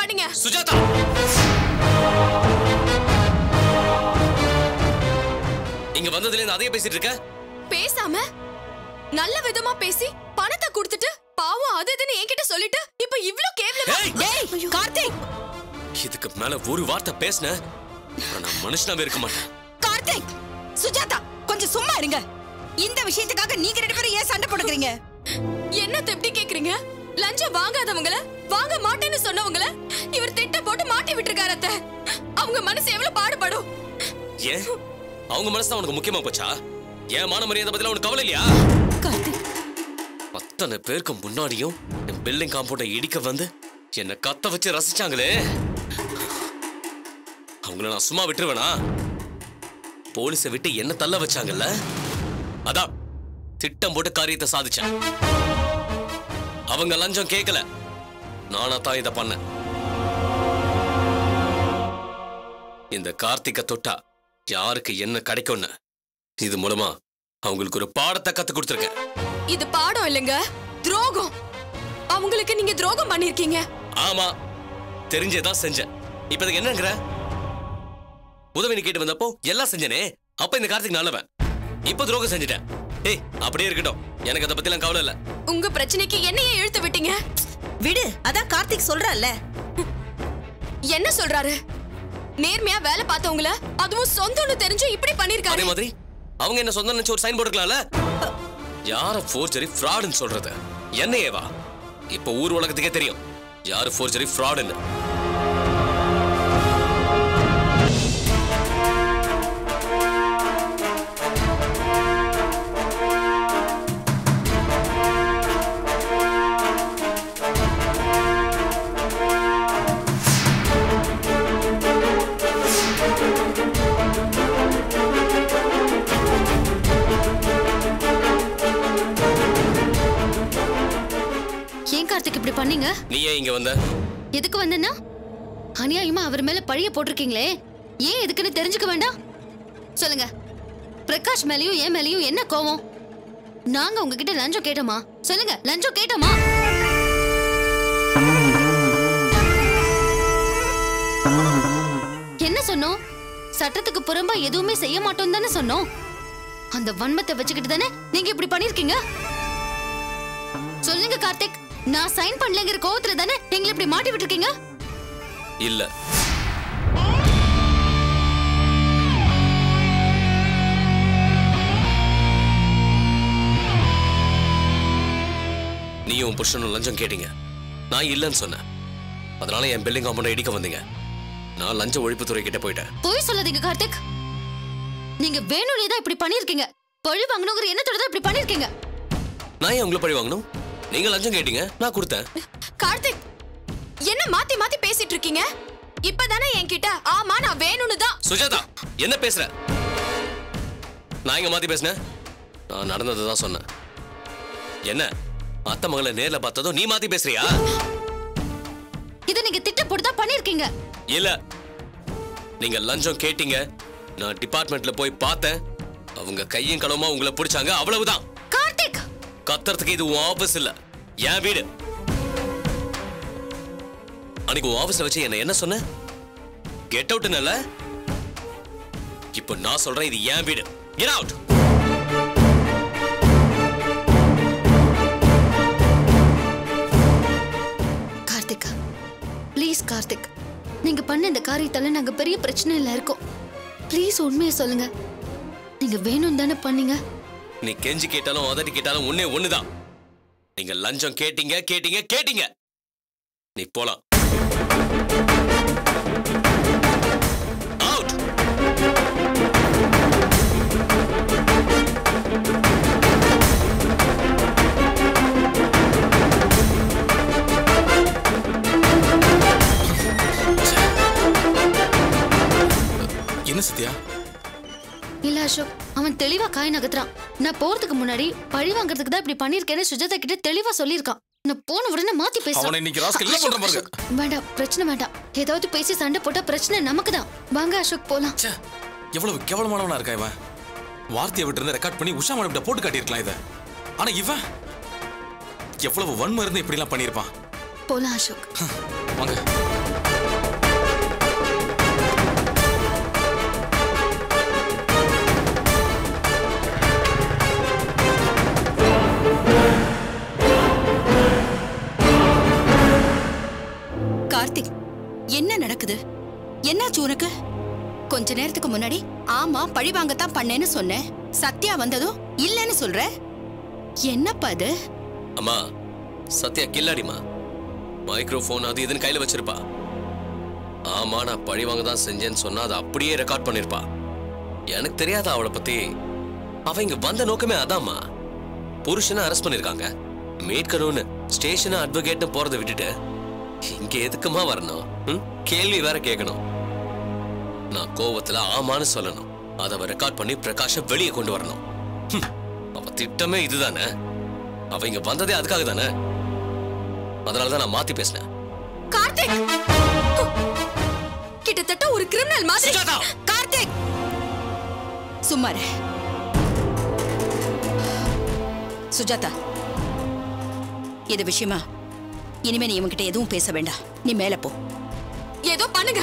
பண்ணீங்க சுஜாதா இங்க வந்ததுல இருந்து அதையே பேசிட்டு இருக்க பேசாம நல்ல விதமா பேசி பணத்தை கொடுத்துட்டு பாவம் அது இதுன்னு என்கிட்ட சொல்லிட்டு இப்ப இவ்ளோ கேவலமா ஏய்! டேய் கார்த்திக் இதுக்கு மேல ஒரு வார்த்தை பேசின நான் மனுஷனாவே இருக்க மாட்டேன் கார்த்திக் சுஜாதா கொஞ்சம் சும்மா இருங்க இந்த விஷயத்துக்காக நீங்க ரெண்டு பேரும் ஏன் சண்டை போடுக்கிறீங்க என்னத்த எப்படி கேக்குறீங்க லஞ்சம் வாங்காதவங்கள வாங்க மாட்டேன்னு சொன்னவங்கள இவர் திட்டம் போட்டு மாட்டி விட்டுருக்காரு அத்தை அவங்க மனசு எவ்வளவு பாடுபடும் ஏன் அவங்க மனசு தான் உனக்கு முக்கியமா போச்சா ஏன் மான மரியாதை பத்தில உனக்கு கவலை இல்லையா கார்த்திக் அத்தனை பேருக்கு முன்னாடியும் என் பில்டிங் காம்பவுண்டை இடிக்க வந்து என்னை கத்த வச்சு ரசிச்சாங்களே அவங்கள நான் சும்மா விட்டுருவேனா போலீஸை விட்டு என்ன தள்ள வச்சாங்கல்ல அதான் திட்டம் போட்டு காரியத்தை சாதிச்சேன் அவங்க லஞ்சம் கேட்கல நானா தான் இதை பண்ணேன் இந்த கார்த்திகை தொட்டா யாருக்கு என்ன கிடைக்கும்னு இது மூலமா அவங்களுக்கு ஒரு பாடத்தை கத்து கொடுத்துருக்கேன் இது பாடம் இல்லைங்க துரோகம் அவங்களுக்கு நீங்க துரோகம் பண்ணிருக்கீங்க ஆமா தெரிஞ்சேதான் செஞ்சேன் இப்ப இதுக்கு என்னங்கிற உதவி கேட்டு வந்தப்போ எல்லாம் செஞ்சனே அப்ப இந்த கார்த்திக் நல்லவன் இப்ப துரோகம் செஞ்சுட்டேன் ஏய் அப்படியே இருக்கட்டும் எனக்கு அதை பத்திலாம் கவலை இல்ல உங்க பிரச்சனைக்கு என்னையே இழுத்து விட்டீங்க விடு அதான் கார்த்திக் சொல்றல்ல என்ன சொல்றாரு நேர்மையா வேலை பார்த்தவங்கள அதுவும் சொந்தம்னு தெரிஞ்சு இப்படி அதே பண்ணிருக்காரு மாதிரி அவங்க என்ன சொந்த நினைச்சு ஒரு சைன் போட்டுக்கலாம்ல யார ஃபோர்ஜரி ஃப்ராடுன்னு சொல்றது என்னையேவா இப்ப ஊர் உலகத்துக்கே தெரியும் யாரு ஃபோர்ஜரி ஃப்ராடுன்னு ஏன் கார்த்திக் இப்படி பண்ணீங்க நீ ஏன் இங்க வந்த எதுக்கு வந்தேன்னா அநியாயமா அவர் மேல பழிய போட்டிருக்கீங்களே ஏன் எதுக்குன்னு தெரிஞ்சுக்க வேண்டாம் சொல்லுங்க பிரகாஷ் மேலயும் என் மேலயும் என்ன கோவம் நாங்க உங்ககிட்ட லஞ்சம் கேட்டோமா சொல்லுங்க லஞ்சம் கேட்டோமா என்ன சொன்னோம் சட்டத்துக்கு புறம்பா எதுவுமே செய்ய மாட்டோம் தானே சொன்னோம் அந்த வன்மத்தை வச்சுக்கிட்டு தானே நீங்க இப்படி பண்ணிருக்கீங்க சொல்லுங்க கார்த்திக் நான் சைன் பண்ணலங்கிற கோவத்துல தானே எங்களை இப்படி மாட்டி விட்டுருக்கீங்க இல்ல நீயும் உன் புருஷனும் லஞ்சம் கேட்டீங்க நான் இல்லைன்னு சொன்னேன் அதனால என் பில்டிங் காம்பவுண்டை இடிக்க வந்தீங்க நான் லஞ்ச ஒழிப்புத்துறை கிட்ட போயிட்டேன் பொய் சொல்லாதீங்க கார்த்திக் நீங்க வேணும்னே தான் இப்படி பண்ணிருக்கீங்க பழி வாங்கணுங்கிற எண்ணத்தோட தான் இப்படி பண்ணிருக்கீங்க நான் ஏன் உங்களை பழி வாங்கணும் நீங்க லஞ்சம் கேட்டீங்க நான் கொடுத்தேன் கார்த்திக் என்ன மாத்தி மாத்தி பேசிட்டு இருக்கீங்க இப்பதானே என்கிட்ட ஆமா நான் வேணும்னு தான் சுஜாதா என்ன பேசுற நான் எங்க மாத்தி பேசினேன் நான் நடந்ததை தான் சொன்னேன் என்ன அத்தை மகளை நேர்ல பார்த்ததும் நீ மாத்தி பேசுறியா இதை நீங்க திட்டம் போட்டு தான் பண்ணிருக்கீங்க இல்ல நீங்க லஞ்சம் கேட்டீங்க நான் டிபார்ட்மெண்ட்ல போய் பார்த்தேன் அவங்க கையும் களவுமா உங்களை பிடிச்சாங்க அவ்வளவுதான் கார்த்திக் கத்துறதுக்கு இது உன் ஆபீஸ் இல்ல என் வீடு அன்னைக்கு உன் ஆபீஸ்ல வச்சு என்ன என்ன சொன்ன கெட் அவுட்னல இப்போ நான் சொல்றேன் இது என் வீடு get out Karthik please Karthik நீங்க பண்ண இந்த காரியத்தால நாங்க பெரிய பிரச்சனையில இருக்கோம் ப்ளீஸ் உண்மையை சொல்லுங்க நீங்க வேணும் தானே பண்ணீங்க நீ கெஞ்சி கேட்டாலும் உதட்டி கேட்டாலும் ஒண்ணே ஒண்ணுதான் நீங்க லஞ்சம் கேட்டீங்க கேட்டீங்க கேட்டீங்க நீ போலாம் அவுட் என்ன சத்யா இல்ல அசோக் அவன் தெளிவா காய் நகர்த்துறான் நான் போறதுக்கு முன்னாடி பழி வாங்குறதுக்கு தான் இப்படி பண்ணிருக்கேன்னு சுஜாதா கிட்ட தெளிவா சொல்லியிருக்கான் நான் போன உடனே மாத்தி அவனை பேசுறான் இன்னைக்கு ராஸ்கல் என்ன பண்ற பாருங்க வேண்டாம் பிரச்சனை வேண்டாம் ஏதாவது பேசி சண்டை போட்டா பிரச்சனை நமக்கு தான் வாங்க அசோக் போலாம் ச்சே எவ்வளவு கேவலமானவனா இருக்கா இவன் வார்த்தையை விட்டு இருந்து ரெக்கார்ட் பண்ணி உஷா மேடம் போட்டு காட்டியிருக்கலாம் இதை ஆனா இவன் எவ்வளவு வன்மை இருந்து இப்படி எல்லாம் பண்ணியிருப்பான் போலாம் அசோக் வாங்க என்ன நடக்குது என்னாச்சு உனக்கு கொஞ்ச நேரத்துக்கு முன்னாடி ஆமா பழி வாங்கத்தான் பண்ணேன்னு சொன்னேன் சத்யா வந்ததும் இல்லைன்னு சொல்ற என்னப்பா அது அம்மா சத்யா கில்லாடிமா மைக்ரோஃபோன் அது இதுன்னு கையில வச்சிருப்பா ஆமா நான் பழி வாங்க தான் செஞ்சேன்னு சொன்னா அதை அப்படியே ரெக்கார்ட் பண்ணிருப்பா எனக்கு தெரியாத அவளை பத்தி அவ இங்க வந்த நோக்கமே அதாம்மா புருஷனை அரெஸ்ட் பண்ணிருக்காங்க மீட்கணும்னு ஸ்டேஷன் அட்வொகேட்னு போறதை விட்டுட்டு இங்க எதுக்குமா வரணும் ம்? கேள்வி வேற கேட்கணும் நான் கோவத்துல ஆமான்னு சொல்லணும் அதை அவ ரெக்கார்ட் பண்ணி பிரகாஷ வெளியே கொண்டு வரணும் ஹம். அவ திட்டமே இதுதானே அவ இங்க வந்ததே அதுக்காக தானே அதனால தான் நான் மாத்தி பேசினேன் கார்த்திக் கிட்டத்தட்ட ஒரு கிரிமினல் மாதிரி சுஜாதா கார்த்திக் சும்மா இரு. சுஜாதா இது விஷயமா இனிமே நீ இவன்கிட்ட எதுவும் பேச வேண்டாம் நீ மேல போ ஏதோ பண்ணுங்க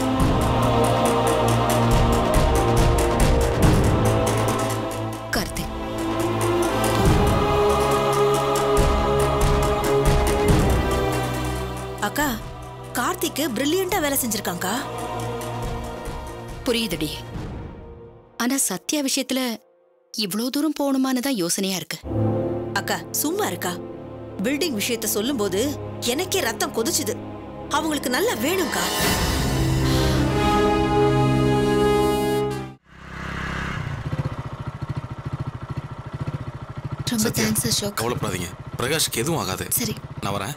கார்த்திக் அக்கா கார்த்திக் பிரில்லியண்டா வேலை செஞ்சிருக்காங்கக்கா புரியுதுடி ஆனா சத்யா விஷயத்துல இவ்ளோ தூரம் போகணுமான்னு தான் யோசனையா இருக்கு அக்கா சும்மா இருக்கா பில்டிங் விஷயத்த சொல்லும்போது எனக்கே ரத்தம் கொதிச்சுது அவங்களுக்கு நல்லா வேணும்க்கா ரொம்ப சத்யா தேங்க்ஸ் அசோக் கவலைப்படாதீங்க பிரகாஷ்க்கு எதுவும் ஆகாது சரி நான் வரேன்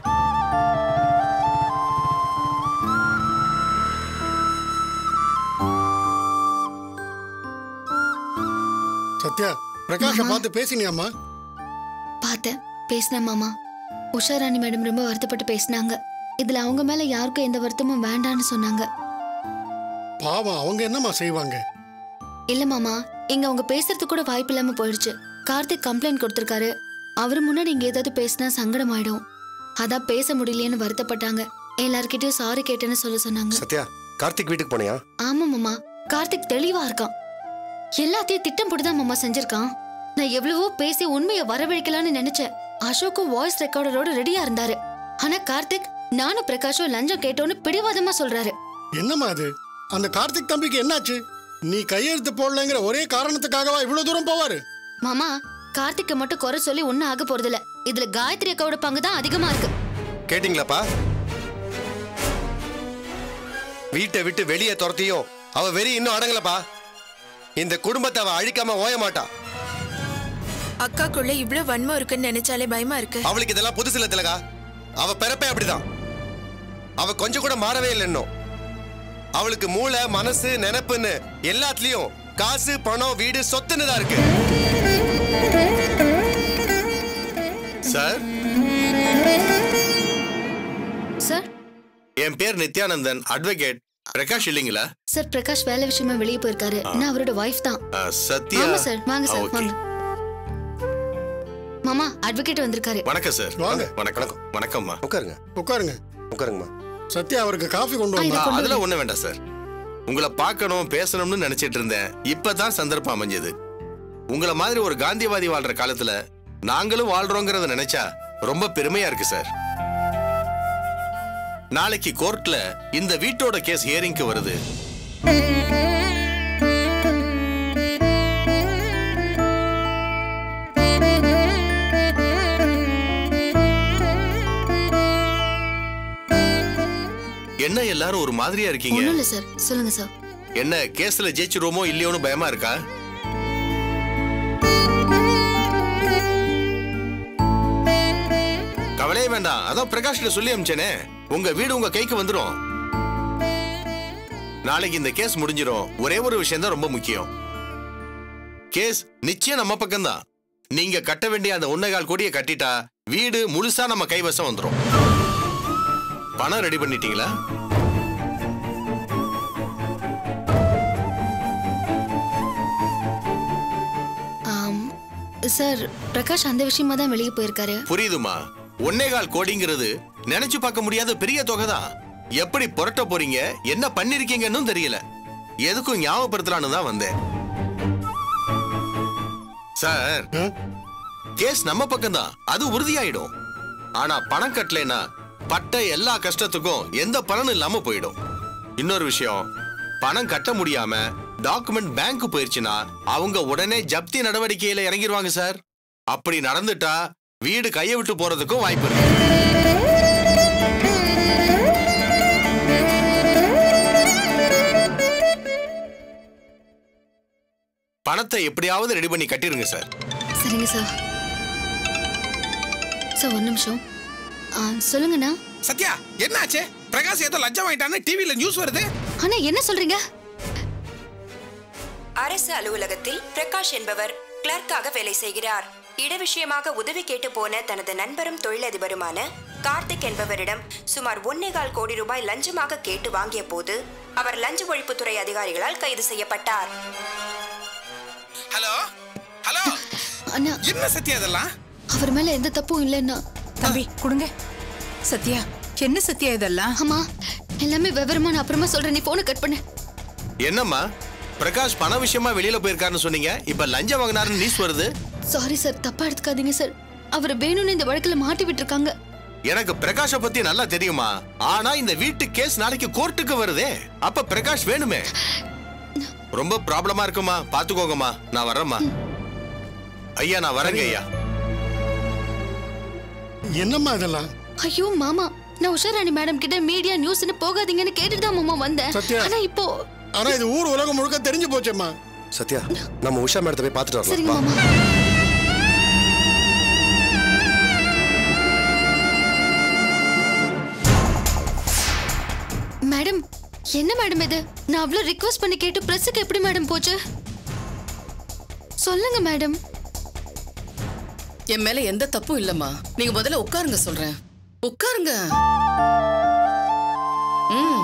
சத்யா பிரகாஷ மாமா. பார்த்து பேசினியாம்மா பார்த்தேன் பேசினேன் மாமா உஷா ராணி மேடம் ரொம்ப வருத்தப்பட்டு பேசினாங்க இதுல அவங்க மேல யாருக்கும் எந்த வருத்தமும் வேண்டான்னு சொன்னாங்க பாவம் அவங்க என்னம்மா செய்வாங்க இல்ல மாமா இங்க அவங்க பேசுறதுக்கு கூட வாய்ப்பு இல்லாம போயிடுச்சு கார்த்திக் கம்ப்ளைண்ட் கொடுத்திருக்காரு அவரு முன்னாடி இங்க ஏதாவது பேசினா சங்கடம் ஆயிடும் அதான் பேச முடியலையேன்னு வருத்தப்பட்டாங்க எல்லார்கிட்டயும் சாரி கேட்டேன்னு சொல்ல சொன்னாங்க சத்யா கார்த்திக் வீட்டுக்கு போனியா ஆமா மாமா கார்த்திக் தெளிவா இருக்கான் எல்லாத்தையும் திட்டம் போட்டுதான் மாமா செஞ்சிருக்கான் நான் எவ்வளவோ பேசி உண்மையை வரவழைக்கலாம்னு நினைச்சேன் அசோக்கும் வாய்ஸ் ரெக்கார்டரோட ரெடியா இருந்தாரு ஆனா கார்த்திக் நானும் பிரகாஷும் லஞ்சம் கேட்டோன்னு பிடிவாதமா சொல்றாரு என்னம்மா அது அந்த கார்த்திக் தம்பிக்கு என்னாச்சு நீ கையெழுத்து போடலைங்கிற ஒரே காரணத்துக்காகவா இவ்வளவு தூரம் போவாரு மாமா கார்த்திக்க மட்டும் குறை சொல்லி ஒன்னும் ஆக போறதில்ல இதுல காயத்ரி அக்காவோட பங்கு தான் அதிகமா இருக்கு கேட்டிங்களாப்பா வீட்டை விட்டு வெளியே துரத்தியும் அவ வெறி இன்னும் அடங்கலப்பா இந்த குடும்பத்தை அவ அழிக்காம ஓய மாட்டா அக்காக்குள்ள இவ்ளோ வன்மம் இருக்குன்னு நினைச்சாலே பயமா இருக்கு அவளுக்கு இதெல்லாம் புதுசு இல்ல திலகா அவ பிறப்பே அப்படிதான் அவ கொஞ்சம் கூட மாறவே இல்லை இன்னும் அவளுக்கு மூளை மனசு நினைப்புன்னு எல்லாத்துலயும் காசு பணம் வீடு சொத்துன்னு தான் இருக்கு சார் சார் என் பேர் நித்யானந்தன் அட்வொகேட் பிரகாஷ் இல்லைங்களா சார் பிரகாஷ் வேலை விஷயமா வெளியே போயிருக்காரு நான் அவரோட வைஃப் தான் ஆ, சத்யா ஆமா சார் வாங்க ஆ, சார் ஓகே. வாங்க மாமா அட்வொகேட் வந்திருக்காரு வணக்கம் சார் வாங்க. வணக்கம் வணக்கம்மா உட்காருங்க உட்காருங்க உட்காருங்கம்மா சத்யா அவருக்கு காஃபி கொண்டு ஆ, இதை வந்தா ஆ, கொண்டு அதெல்லாம் ஒண்ணு வேண்டாம் சார் உங்களை பார்க்கணும் பேசணும்னு நினைச்சிட்டு இருந்தேன் இப்பதான் சந்தர்ப்பம் அமைஞ்சது உங்களை மாதிரி ஒரு காந்தியவாதி வாழ்ற காலத்துல நாங்களும் வாழ்றோங்கிறத நினைச்சா ரொம்ப பெருமையா இருக்கு சார் நாளைக்கு கோர்ட்ல இந்த வீட்டோட கேஸ் ஹியரிங்க்கு வருது என்ன எல்லாரும் ஒரு மாதிரியா இருக்கீங்க ஒண்ணும் இல்ல சார் சொல்லுங்க சார் என்ன கேஸ்ல ஜெயிச்சிருவோமோ இல்லையோன்னு பயமா இருக்கா கவலையே வேண்டாம் அதான் பிரகாஷ்ல சொல்லி அமிச்சேனே உங்க வீடு உங்க கைக்கு வந்துரும் நாளைக்கு இந்த கேஸ் முடிஞ்சிரும் ஒரே ஒரு விஷயம் தான் ரொம்ப முக்கியம் கேஸ் நிச்சயம் நம்ம பக்கம்தான் நீங்க கட்ட வேண்டிய அந்த ஒன்னேகால் கோடியை கட்டிட்டா வீடு முழுசா நம்ம கைவசம் வந்துரும் பணம் ரெடி பண்ணிட்டீங்களா ஆம், சார் பிரகாஷ் அந்த விஷயமா தான் வெளியே போயிருக்காரு புரியுதுமா ஒன்னேகால் கோடிங்கிறது நினைச்சு பார்க்க முடியாத பெரிய தொகை தான் எப்படி புரட்ட போறீங்க என்ன பண்ணிருக்கீங்கன்னு தெரியல எதுக்கும் ஞாபகப்படுத்தலான்னு தான் வந்தேன் சார் கேஸ் நம்ம பக்கம் தான் அது உறுதியாயிடும் ஆனா பணம் கட்டலைன்னா பட்ட எல்லா கஷ்டத்துக்கும் எந்த பலனும் இல்லாம போயிடும் இன்னொரு விஷயம் பணம் கட்ட முடியாம டாக்குமெண்ட் பேங்க் போயிருச்சுன்னா அவங்க உடனே ஜப்தி நடவடிக்கையில இறங்கிடுவாங்க சார் அப்படி நடந்துட்டா வீடு கையை விட்டு போறதுக்கும் வாய்ப்பு இருக்கு பணத்தை எப்படியாவது ரெடி பண்ணி கட்டிருங்க சார் சரிங்க சார் சார் ஒரு நிமிஷம் ஆ, சொல்லுங்கண்ணா சத்யா என்னாச்சு பிரகாஷ் ஏதோ லஞ்சம் வாங்கிட்டான்னு டிவில நியூஸ் வருது அண்ணா என்ன சொல்றீங்க அரசு அலுவலகத்தில் பிரகாஷ் என்பவர் கிளர்க்காக வேலை செய்கிறார் இட விஷயமாக உதவி கேட்டு போன தனது நண்பரும் தொழிலதிபருமான கார்த்திக் என்பவரிடம் சுமார் ஒன்னேகால் கோடி ரூபாய் லஞ்சமாக கேட்டு வாங்கிய போது அவர் லஞ்ச ஒழிப்புத்துறை அதிகாரிகளால் கைது செய்யப்பட்டார் ஹலோ ஹலோ அண்ணா என்ன சத்யா இதெல்லாம் அவர் மேல எந்த தப்பும் இல்லைன்னா தம்பி கொடுங்க சத்யா என்ன சத்யா இதெல்லாம் ஆமா எல்லாமே விவரமா நான் அப்புறமா சொல்றேன் நீ போனை கட் பண்ணு என்னம்மா பிரகாஷ் பண விஷயமா வெளியில போயிருக்காருன்னு சொன்னீங்க இப்ப லஞ்சம் வாங்கினாருன்னு நியூஸ் வருது சாரி சார் தப்பா எடுத்துக்காதீங்க சார் அவர் வேணும்னு இந்த வழக்குல மாட்டி விட்டுருக்காங்க எனக்கு பிரகாஷ பத்தி நல்லா தெரியுமா ஆனா இந்த வீட்டு கேஸ் நாளைக்கு கோர்ட்டுக்கு வருதே அப்ப பிரகாஷ் வேணுமே ரொம்ப ப்ராப்ளமா இருக்குமா பாத்துக்கோங்கம்மா நான் வரேம்மா ஐயா நான் வரேங்க ஐயா என்னம்மா இதெல்லாம் ஐயோ மாமா நான் உஷாராணி மேடம் கிட்ட மீடியா நியூஸ்னு போகாதீங்கன்னு கேட்டுட்டு தான் மாமா வந்தேன் சத்யா. ஆனா இப்போ ஆனா இது ஊர் உலகம் முழுக்க தெரிஞ்சு போச்சேம்மா சத்யா நம்ம உஷா மேடத்தை போய் பார்த்துட்டு சரிங்க வரலாம் வா. மாமா மேடம் என்ன மேடம் இது நான் அவ்வளோ ரிக்வஸ்ட் பண்ணி கேட்டு பிரஸுக்கு எப்படி மேடம் போச்சு சொல்லுங்க மேடம் என் மேல எந்த தப்பும் இல்லம்மா நீங்க முதல்ல உட்காருங்க சொல்றேன் உட்காருங்க ம்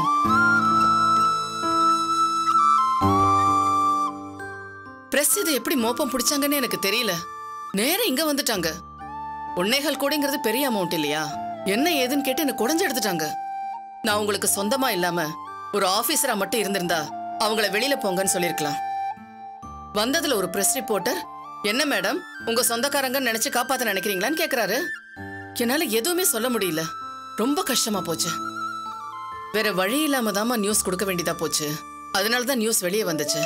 பிரஸ் இதை எப்படி மோப்பம் பிடிச்சாங்கன்னு எனக்கு தெரியல நேரா இங்க வந்துட்டாங்க ஒன்னேகால் கோடிங்கிறது பெரிய அமௌண்ட் இல்லையா என்ன ஏதுன்னு கேட்டு என்ன குடஞ்சு எடுத்துட்டாங்க நான் உங்களுக்கு சொந்தமா இல்லாம ஒரு ஆபீசரா மட்டும் இருந்திருந்தா அவங்கள வெளியில போங்கன்னு சொல்லிருக்கலாம் வந்ததுல ஒரு பிரஸ் ரிப்போர்ட்டர் என்ன மேடம் உங்க சொந்தக்காரங்க நினைச்சு காப்பாத்த நினைக்கிறீங்களான்னு கேக்குறாரு என்னால எதுவுமே சொல்ல முடியல ரொம்ப கஷ்டமா போச்சு வேற வழி இல்லாம தாம்மா நியூஸ் கொடுக்க வேண்டியதா போச்சு அதனால தான் நியூஸ் வெளியே வந்துச்சு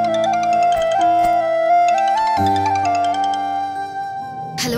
ஹலோ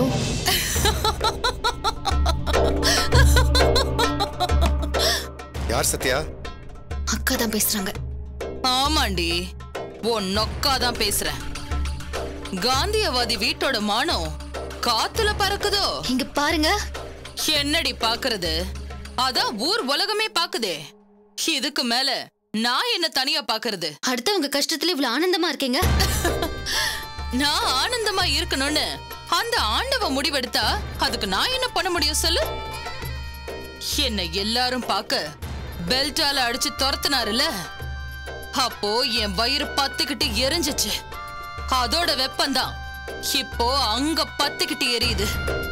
யார் சத்யா அக்கா தான் பேசுறாங்க ஆமாண்டி உன் நொக்கா தான் பேசுறேன் காந்தியவாதி வீட்டோட மானம் காத்துல பறக்குதோ இங்க பாருங்க என்னடி பாக்குறது அதான் ஊர் உலகமே பாக்குதே இதுக்கு மேல நான் என்ன தனியா பாக்குறது அடுத்தவங்க கஷ்டத்துல இவ்வளவு ஆனந்தமா இருக்கீங்க நான் ஆனந்தமா இருக்கணும்னு அந்த ஆண்டவ முடிவெடுத்தா அதுக்கு நான் என்ன பண்ண முடியும் சொல்லு என்ன எல்லாரும் பார்க்க பெல்ட்டால அடிச்சு துரத்துனாருல அப்போ என் வயிறு பத்துக்கிட்டு எரிஞ்சிச்சு அதோட வெப்பந்தான் இப்போ அங்க பத்துக்கிட்டு எரியுது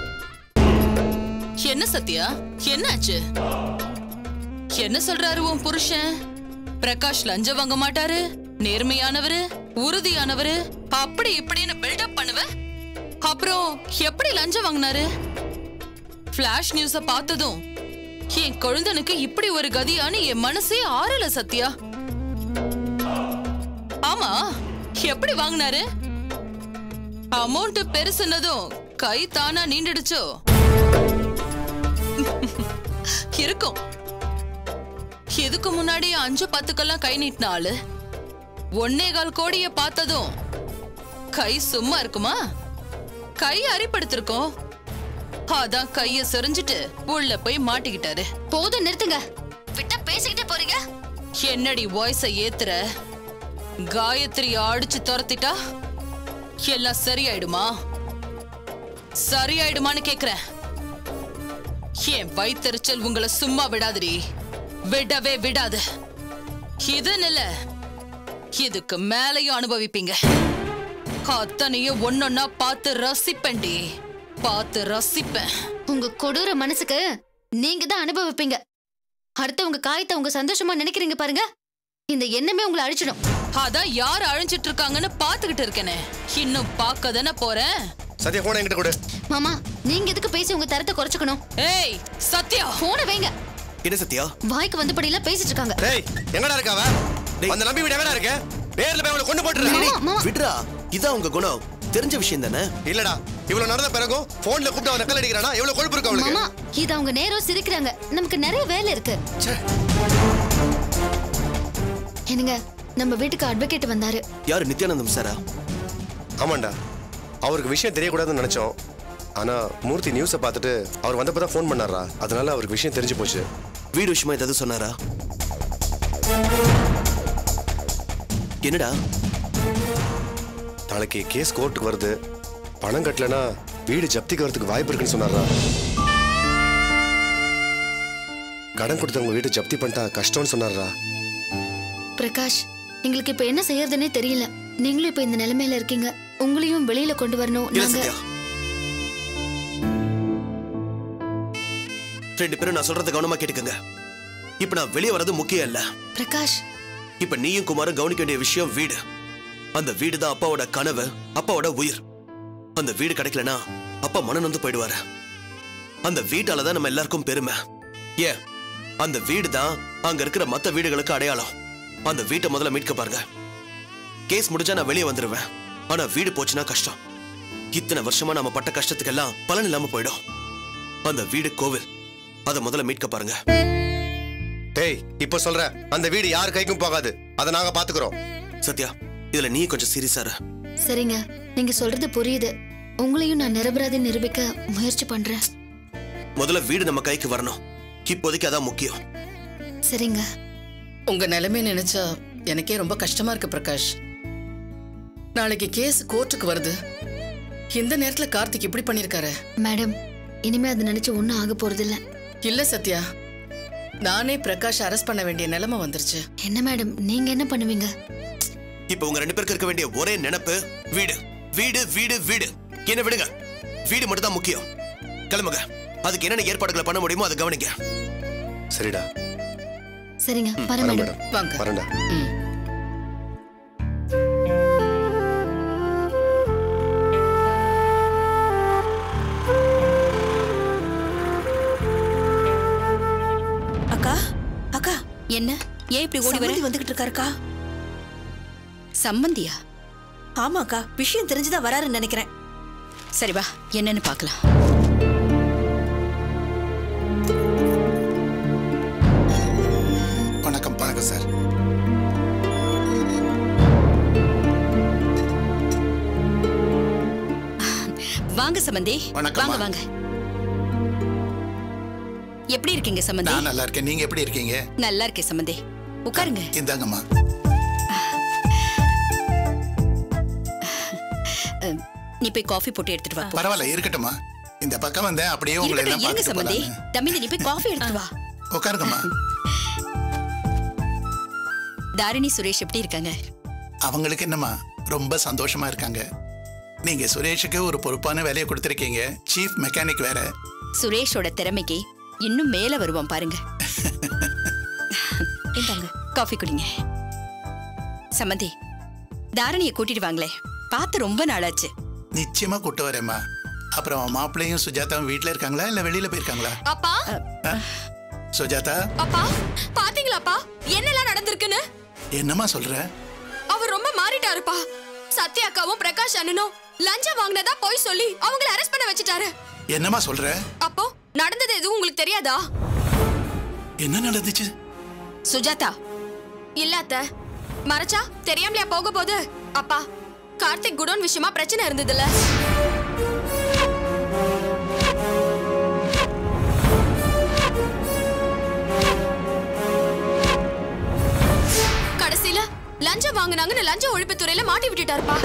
என்ன சத்யா என்னாச்சு என்ன சொல்றாரு உன் புருஷன் பிரகாஷ் லஞ்சம் வாங்க மாட்டாரு நேர்மையானவரு உறுதியானவரு அப்படி இப்படின்னு பில்டப் பண்ணுவ அப்புறம் எப்படி லஞ்சம் வாங்கினாரு ஃபிளாஷ் நியூஸ பார்த்ததும் என் குழந்தனுக்கு இப்படி ஒரு கதியான்னு என் மனசே ஆறல சத்யா ஆமா எப்படி வாங்கினாரு அமௌண்ட் பெருசுனதும் கை தானா நீண்டுடுச்சோ இருக்கும் இதுக்கு முன்னாடி அஞ்சு பத்துக்கெல்லாம் கை நீட்டின ஆளு ஒன்னே கால் கோடிய பார்த்ததும் கை சும்மா இருக்குமா கை அரிப்படுத்திருக்கோம் அதான் கைய சொரிஞ்சிட்டு உள்ள போய் மாட்டிக்கிட்டாரு போதும் நிறுத்துங்க விட்டா பேசிக்கிட்டே போறீங்க என்னடி வாய்ஸ ஏத்துற காயத்ரி அடிச்சு துரத்திட்டா எல்லாம் சரியாயிடுமா சரியாயிடுமான்னு கேக்குறேன் என் வயித்தெரிச்சல் உங்களை சும்மா விடாதுடி விடவே விடாது இது இல்ல இதுக்கு மேலையும் அனுபவிப்பீங்க அத்தனையும் ஒன்னொன்னா பார்த்து ரசிப்பேன்டி பார்த்து ரசிப்பேன் உங்க கொடூர மனசுக்கு நீங்க தான் அனுபவிப்பீங்க அடுத்தவங்க காயத்தை உங்க சந்தோஷமா நினைக்கிறீங்க பாருங்க இந்த எண்ணமே உங்களை அழிச்சிடும் அதான் யார் அழிஞ்சிட்டு இருக்காங்கன்னு பாத்துக்கிட்டு இருக்கேனே இன்னும் பார்க்க தானே போறேன் சத்யா போன என்கிட்ட கொடு மாமா நீங்க எதுக்கு பேசி உங்க தரத்தை குறைச்சுக்கணும் ஏய் சத்யா போனை வைங்க என்ன சத்யா வாய்க்கு வந்தபடியில பேசிட்டு இருக்காங்க டேய் எங்கடா இருக்காவ அந்த நம்பி வீடு எங்கடா இருக்க நேர்ல போய் அவளை கொண்டு போட்டுரு விட்ரா இதான் உங்க குணம் தெரிஞ்ச விஷயம் தானே இல்லடா இவ்வளவு நடந்த பிறகும் போன்ல கூப்பிட்டு அவன் நக்கல் அடிக்கிறானா எவ்வளவு கொழுப்பு இருக்கு அவளுக்கு மாமா இது அவங்க நேரம் சிரிக்கிறாங்க நமக்கு நிறைய வேலை இருக்கு என்னங்க நம்ம வீட்டுக்கு அட்வொகேட் வந்தாரு யாரு நித்யானந்தம் சாரா ஆமாண்டா அவருக்கு விஷயம் தெரியக்கூடாதுன்னு நினைச்சோம் ஆனா மூர்த்தி நியூஸை பார்த்துட்டு அவர் வந்தப்போ தான் ஃபோன் பண்ணாரா அதனால அவருக்கு விஷயம் தெரிஞ்சு போச்சு வீடு விஷயமா ஏதாவது சொன்னாரா என்னடா நாளைக்கு கேஸ் கோர்ட்டுக்கு வருது பணம் கட்டலனா வீடு ஜப்திக்கு வரதுக்கு வாய்ப்பு இருக்குன்னு சொன்னாரா கடன் கொடுத்தவங்க வீடு ஜப்தி பண்ணிட்டா கஷ்டம்னு சொன்னாரா பிரகாஷ் எங்களுக்கு இப்ப என்ன செய்யறதுன்னே தெரியல நீங்களும் இப்ப இந்த நிலைமையில இருக்கீங்க உங்களையும் வெளியில கொண்டு வரணும் இல்ல நாங்க சத்யா ரெண்டு பேரும் நான் சொல்றத கவனமா கேட்டுக்கங்க இப்ப நான் வெளியே வர்றது முக்கியம் இல்ல பிரகாஷ் இப்ப நீயும் குமாரும் கவனிக்க வேண்டிய விஷயம் வீடு அந்த வீடு தான் அப்பாவோட கனவு அப்பாவோட உயிர் அந்த வீடு கிடைக்கலனா அப்பா மனம் நொந்து போயிடுவாரு அந்த வீட்டால தான் நம்ம எல்லாருக்கும் பெருமை ஏன் அந்த வீடு தான் அங்க இருக்கிற மத்த வீடுகளுக்கு அடையாளம் அந்த வீட்டை முதல்ல மீட்க பாருங்க கேஸ் முடிஞ்சா நான் வெளியே வந்துருவேன் ஆனா வீடு போச்சுன்னா கஷ்டம் இத்தனை வருஷமா நாம பட்ட கஷ்டத்துக்கெல்லாம் பலன் இல்லாம போயிடும் அந்த வீடு கோவில் அதை முதல்ல மீட்க பாருங்க டேய் இப்போ சொல்ற அந்த வீடு யார் கைக்கும் போகாது அதை நாங்க பாத்துக்கிறோம் சத்யா இதுல நீ கொஞ்சம் சீரியஸா இரு சரிங்க நீங்க சொல்றது புரியுது உங்களையும் நான் நிரபராதி நிரூபிக்க முயற்சி பண்றேன் முதல்ல வீடு நம்ம கைக்கு வரணும் இப்போதைக்கு அதான் முக்கியம் சரிங்க உங்க நிலைமை நினைச்சா எனக்கே ரொம்ப கஷ்டமா இருக்கு பிரகாஷ் நாளைக்கு கேஸ் கோர்ட்டுக்கு வருது இந்த நேரத்துல கார்த்திக் இப்படி பண்ணிருக்காரு மேடம் இனிமே அதை நினைச்சு ஒண்ணும் ஆக போறது இல்ல இல்ல சத்யா நானே பிரகாஷ் அரெஸ்ட் பண்ண வேண்டிய நிலைமை வந்துருச்சு என்ன மேடம் நீங்க என்ன பண்ணுவீங்க இப்ப உங்க ரெண்டு பேருக்கு இருக்க வேண்டிய ஒரே நினைப்பு வீடு வீடு வீடு வீடு என்ன விடுங்க வீடு மட்டும் தான் முக்கியம் கிளம்புங்க அதுக்கு என்னென்ன ஏற்பாடுகளை பண்ண முடியுமோ அதை கவனிங்க சரிடா சரிங்க வர வரேன் மேடம் மேடம் வாங்க வரேன்டா அக்கா அக்கா என்ன ஏன் இப்படி ஓடி வர சம்மந்தி வந்துகிட்டு இருக்காருக்கா சம்மந்தியா ஆமாக்கா விஷயம் தெரிஞ்சுதான் வராருன்னு நினைக்கிறேன் சரி வா என்னன்னு பார்க்கலாம் வணக்கம் வணக்கம் சார் வாங்க சம்பந்தி வணக்கம்மா. வாங்க வாங்க எப்படி இருக்கீங்க சம்பந்தி நான் நல்லா இருக்கேன் நீங்க எப்படி இருக்கீங்க நல்லா இருக்கேன் சம்பந்தி உட்காருங்க இந்தாங்கம்மா அஹ், நீ போய் காஃபி போட்டு எடுத்துட்டு வா போ. பரவாயில்ல இருக்கட்டும்மா இந்த பக்கம் வந்தேன் அப்படியே உங்களை இருக்கட்டும், எல்லாம் இருங்க பார்த்துட்டு சம்பந்தி போலான்னு. தம்பி நீ போய் காஃபி எடுத்துட்டு வா உட்காருங்கம்மா தாரிணி சுரேஷ் எப்படி இருக்காங்க அவங்களுக்கு என்னம்மா ரொம்ப சந்தோஷமா இருக்காங்க நீங்க சுரேஷுக்கு ஒரு பொறுப்பான வேலையை கொடுத்துருக்கீங்க சீஃப் மெக்கானிக் வேற சுரேஷோட திறமைக்கு இன்னும் மேல வருவான் பாருங்க இந்தாங்க காஃபி குடிங்க சம்மந்தி தாரணியை கூட்டிட்டு வாங்களே பார்த்து ரொம்ப நாளாச்சு நிச்சயமா கூட்டு வரேம்மா அப்புறம் மாப்பிள்ளையும் சுஜாதாவும் வீட்ல இருக்காங்களா இல்ல வெளியில போயிருக்காங்களா அப்பா ஆ? சுஜாதா அப்பா பாத்தீங்களாப்பா என்னெல்லாம் நடந்திருக்குன்னு என்னம்மா சொல்ற அவர் ரொம்ப மாறிட்டாருப்பா சத்யா அக்காவும் பிரகாஷ் அண்ணனும் லஞ்சம் வாங்கினதா போய் சொல்லி அவங்கள அரெஸ்ட் பண்ண வச்சுட்டாரு என்னம்மா சொல்ற அப்போ நடந்தது எதுவும் உங்களுக்கு தெரியாதா என்ன நடந்துச்சு சுஜாதா இல்ல அத்த மறைச்சா தெரியாமலையா போக போகுது அப்பா கார்த்திக் குடோன் விஷயமா பிரச்சனை இருந்ததுல்ல கடைசியில லஞ்சம் வாங்குனாங்கன்னு லஞ்ச ஒழிப்புத்துறையில மாட்டி விட்டுட்டாருப்பா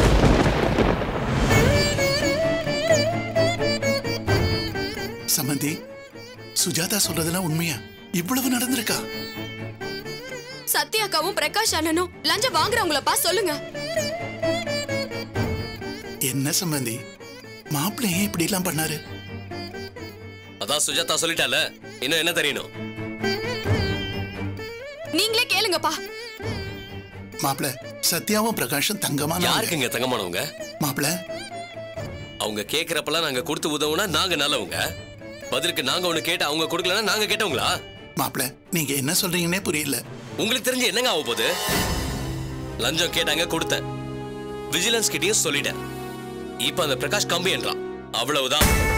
சமந்தி சுஜாதா சொல்றதெல்லாம் உண்மையா இவ்வளவு நடந்திருக்கா சத்யாக்காவும் பிரகாஷ் அண்ணனும் லஞ்சம் வாங்குறவங்களப்பா சொல்லுங்க என்ன சம்பந்தி மாப்பிள்ளை ஏன் இப்படி எல்லாம் பண்ணாரு அதான் சுஜாதா சொல்லிட்டால இன்னும் என்ன தெரியணும் நீங்களே கேளுங்கப்பா மாப்பிள்ள சத்யாவும் பிரகாஷும் தங்கமான யாருக்குங்க தங்கமானவங்க மாப்பிள்ள அவங்க கேக்குறப்பெல்லாம் நாங்க கொடுத்து உதவுனா நாங்க நல்லவங்க பதிலுக்கு நாங்க ஒண்ணு கேட்டு அவங்க கொடுக்கலன்னா நாங்க கேட்டவங்களா மாப்பிள நீங்க என்ன சொல்றீங்கன்னே புரியல உங்களுக்கு தெரிஞ்சு என்னங்க ஆக போகுது லஞ்சம் கேட்டாங்க கொடுத்தேன் விஜிலன்ஸ் கிட்டயும் சொல்லிட்டேன் இப்ப அந்த பிரகாஷ் கம்பி என்றான் அவ்வளவுதான்